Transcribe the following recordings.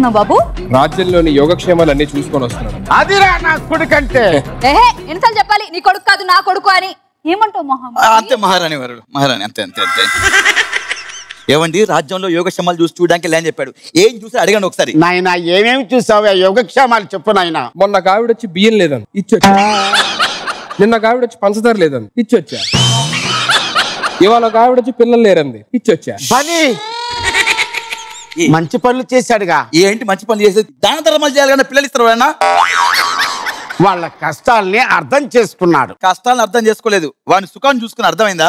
చేస్తున్నావు బాబు రాజ్యంలోని యోగక్షేమాలన్నీ చూసుకొని వస్తున్నాను అదిరా నా కొడుకంటే ఏహే ఎన్నిసార్లు చెప్పాలి నీ కొడుకు కాదు నా కొడుకు అని ఏమంటావు ఆ, మహమ్మద్ అంతే మహారాణి వారు మహారాణి అంతే అంతే అంతే ఏమండి రాజ్యంలో యోగక్షేమాలు చూసి చూడడానికి లేని చెప్పాడు ఏం చూసి అడగండి ఒకసారి నాయన ఏమేమి చూసావు ఆ యోగక్షేమాలు చెప్పు నాయన మొన్న ఒక ఆవిడ వచ్చి బియ్యం లేదని ఇచ్చొచ్చా నిన్న ఒక ఆవిడ వచ్చి పంచదార లేదంది ఇచ్చొచ్చా ఇవాళ ఒక ఆవిడ వచ్చి పిల్లలు లేరంది ఇచ్చొచ్చా పని మంచి పనులు చేశాడుగా ఏంటి మంచి పని చేసేది దాన ధర్మాలు చేయాలి కానీ పిల్లలు ఇస్తారు ఎవరైనా వాళ్ళ కష్టాల్ని అర్థం చేసుకున్నాడు కష్టాలను అర్థం చేసుకోలేదు వాని సుఖాన్ని చూసుకుని అర్థమైందా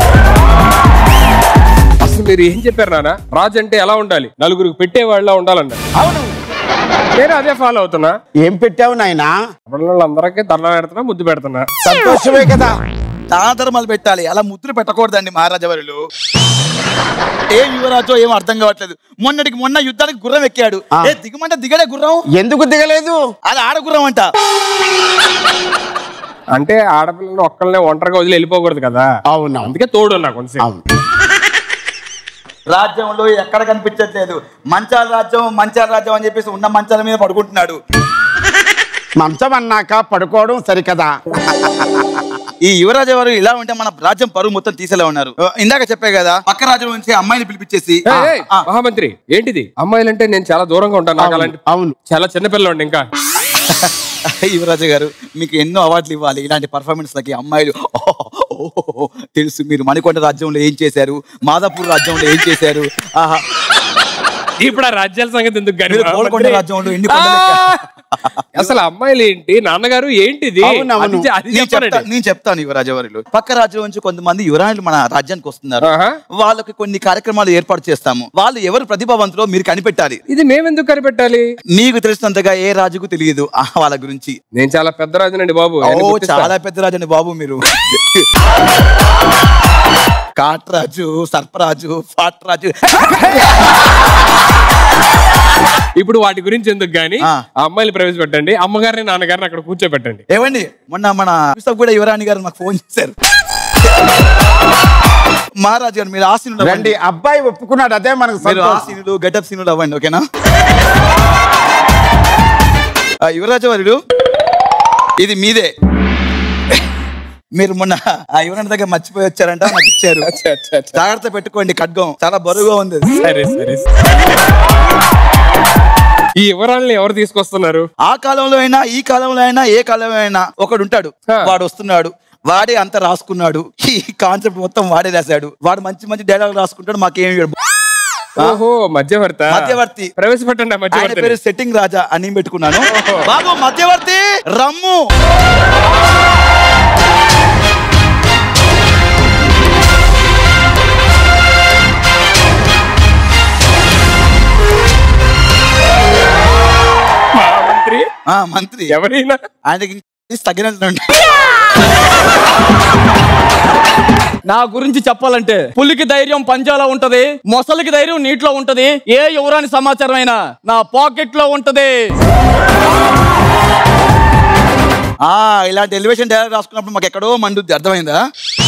అసలు మీరు ఏం చెప్పారు నాన్న రాజు అంటే ఎలా ఉండాలి నలుగురికి పెట్టేవాళ్ళ ఉండాలన్నారు అవును నేను అదే ఫాలో అవుతున్నా ఏం పెట్టావు నాయనా వాళ్ళందరికీ దండం పెడుతున్నా ముద్దు పెడుతున్నా సంతోషమే కదా దాన ధర్మాలు పెట్టాలి అలా ముద్దులు పెట్టకూడదండి మహారాజా వారిలు ఏం యువరాజో ఏం అర్థం కావట్లేదు మొన్నటికి మొన్న యుద్ధానికి గుర్రం ఎక్కాడు ఆ. ఏ దిగమంటే దిగడే గుర్రం ఎందుకు దిగలేదు అది ఆడ గుర్రం అంట అంటే ఆడపిల్లని ఒక్కళ్ళనే ఒంటరిగా వదిలి వెళ్ళిపోకూడదు కదా అవును అందుకే తోడు ఉన్నా కొంచెం అవును రాజ్యంలో ఎక్కడ కనిపించట్లేదు మంచాల రాజ్యం మంచాల రాజ్యం అని చెప్పేసి ఉన్న మంచాల మీద పడుకుంటున్నాడు మంచం అన్నాక పడుకోవడం సరికదా ఈ యువరాజు వారు ఇలా ఉంటే మన రాజ్యం పరువు మొత్తం తీసేలా ఉన్నారు ఇందాక చెప్పే కదా పక్క రాజ్యం నుంచి అమ్మాయిని పిలిపించేసి ఏయ్, ఏయ్, ఆ, మహామంత్రి ఏంటిది అమ్మాయిలంటే నేను చాలా దూరంగా ఉంటాను నాకు అలాంటి అవును చాలా చిన్న పిల్లండి ఇంకా యువరాజు గారు మీకు ఎన్నో అవార్డులు ఇవ్వాలి ఇలాంటి పర్ఫార్మెన్స్ లకి అమ్మాయిలు ఓహో, ఓహో, తెలుసు మీరు మణికొండ రాజ్యంలో ఏం చేశారు మాదాపూర్ రాజ్యంలో ఏం చేశారు ఆహా, ఇప్పుడు ఆ రాజ్యాల సంగతి ఎందుకు గాని మీరు గోల్కొండ మహామంత్రి? రాజ్యంలో ఎన్ని కొండలు ఎక్కారు? అసలు అమ్మాయిలు ఏంటి నాన్నగారు ఏంటిది అవును, అవును. అది చె- అది నేను చెప్పారండి. చెప్తా- నేను చెప్తాను యువరాజు వారిలు పక్క రాజ్యం నుంచి కొంతమంది యువరాణులు మన రాజ్యానికి వస్తున్నారు ఆహా. వాళ్ళకి కొన్ని కార్యక్రమాలు ఏర్పాటు చేస్తాము వాళ్ళు ఎవరు ప్రతిభావంతులో మీరు కనిపెట్టాలి ఇది మేమెందుకు కనిపెట్టాలి మీకు తెలిసినంతగా ఏ రాజుకు తెలియదు ఆ వాళ్ళ గురించి నేను చాలా పెద్ద రాజునండి బాబు ఓ ఆయన గుర్తిస్తా. చాలా పెద్ద రాజు అండి బాబు మీరు కాట్రాజు సర్పరాజు ఫాట్రాజు ఇప్పుడు వాటి గురించి ఎందుకు గాని ఆ. ఆ అమ్మాయిలు ప్రవేశపెట్టండి అమ్మగారిని నాన్నగారిని అక్కడ కూర్చోబెట్టండి ఏమండి మొన్న మన యూసఫ్ కూడా యువరాణి గారు నాకు ఫోన్ చేశారు మహారాజు గారు మీరు ఆశీనులు రండి అవ్వండి అబ్బాయి ఒప్పుకున్నాడు అదే మనకు మీరు సంతోషం. ఆశీనులు గెటప్ సీనులు అవ్వండి ఓకేనా ఆ, యువరాజు వారుడు ఇది మీదే మీరు మొన్న ఆ యువరాణి దగ్గర మర్చిపోయి వచ్చారంట నాకు ఇచ్చారు అచ్చా, అచ్చా, అచ్చా. జాగ్రత్త పెట్టుకోండి ఖడ్గం చాలా బరువుగా ఉంది అది. సరే సరే ఈ వివరాలను ఎవరు తీసుకొస్తున్నారు ఆ కాలంలో అయినా ఈ కాలంలో అయినా ఏ కాలంలో అయినా ఒకడు ఉంటాడు హా. వాడు వస్తున్నాడు వాడే అంత రాసుకున్నాడు ఈ కాన్సెప్ట్ మొత్తం వాడే రాశాడు వాడు మంచి మంచి డైలాగ్ రాసుకుంటాడు మాకేం ఇవ్వడు. ఓహో మధ్యవర్త మధ్యవర్తి. ప్రవేశపెట్టండి ఆ ఆయన మధ్యవర్తి పేరు సెట్టింగ్ రాజా అని పెట్టుకున్నాను బాబు మధ్యవర్తి రమ్ము మంత్రి ఆ మంత్రి ఎవరైనా ఆయనకి తగినంత నా గురించి చెప్పాలంటే పులికి ధైర్యం పంజాలో ఉంటది మొసలికి ధైర్యం నీటిలో ఉంటది ఏ యువరాని సమాచారం అయినా నా పాకెట్ లో ఉంటది ఆ ఇలాంటి ఎలివేషన్ డైలాగ్ రాసుకున్నప్పుడు మాకు ఎక్కడో మండుద్ది అర్థమైందా